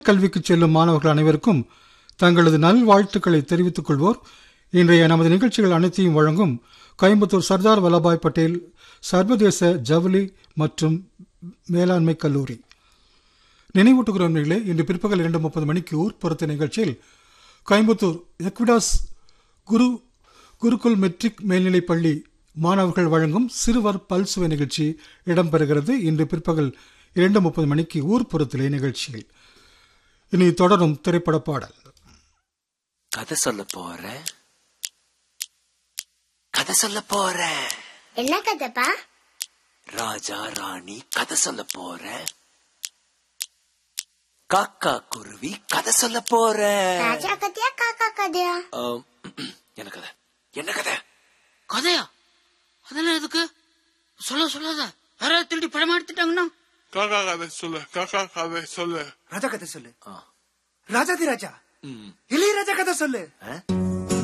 கல்விக்கு செல்லும் மாணவர்கள் அனைவருக்கும் தங்களது நல்வாழ்த்துக்களை தெரிவித்துக் கொள்வோர் இன்றைய நமது நிகழ்ச்சிகள் அனைத்தையும் வழங்கும் கோயம்புத்தூர் சர்தார் வல்லபாய் பட்டேல் சர்வதேச ஜவுளி மற்றும் மேலாண்மை கல்லூரி நினைவூட்டுகிறோம் நேயர்களே, இன்று பிற்பகல் இரண்டு முப்பது மணிக்கு ஊர்ப்புறத்த நிகழ்ச்சியில் கோயம்புத்தூர் எக்விடாஸ் குரு குருகுல் மெட்ரிக் மேல்நிலைப் பள்ளி மாணவர்கள் வழங்கும் சிறுவர் பல்சுவை நிகழ்ச்சி இடம்பெறுகிறது இன்று பிற்பகல் இரண்டு முப்பது மணிக்கு ஊர்ப்புறத்திலே நிகழ்ச்சியில் இனி தொடரும் திரைப்பட பாடல் கதை சொல்ல போறேன் கதை சொல்ல போறேன் என்ன கதைப்பா ராஜா ராணி கதை சொல்ல போறேன் காக்கா குருவி கதை சொல்ல போறேன் ராஜா கதையா காக்கா கதையா ஆம், என்ன கதை என்ன கதை கதையா அதெல்லாம் எதுக்கு சொல்ல சொல்லாத யாராவது திருடி படமா எடுத்துட்டாங்கன்னா காக்கா கதை சொல்லு காக்கா கதை சொல்லு ராஜா கதை சொல்லு ஆ. ராஜாதி ராஜா ம். இளையராஜா கதை சொல்லு ஆ?